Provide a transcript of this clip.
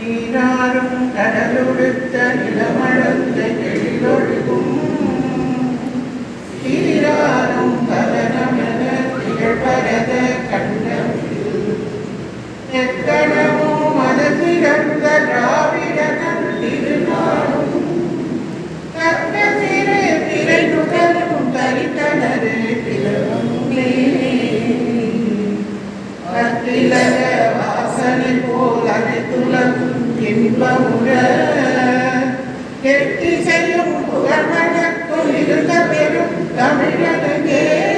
நீராறும் கடலுடுத்த நிலமழந்த எழிலொழுகும் சீராரும் கலனமென திகழ்பரத கண்டத்தில் எக்கணமும் மனசிறந்த திராவிடனன் திருநாளும் கர்ணசிறு திரை நுகரும் தரித்தனரு திலகமே கத்திலக வாசனை போல் அனைத்துலகும் இன்பமுற எட்டி செய்யும் புகழ்மணக்கும் இருந்த பெரும் தமிழனுக்கே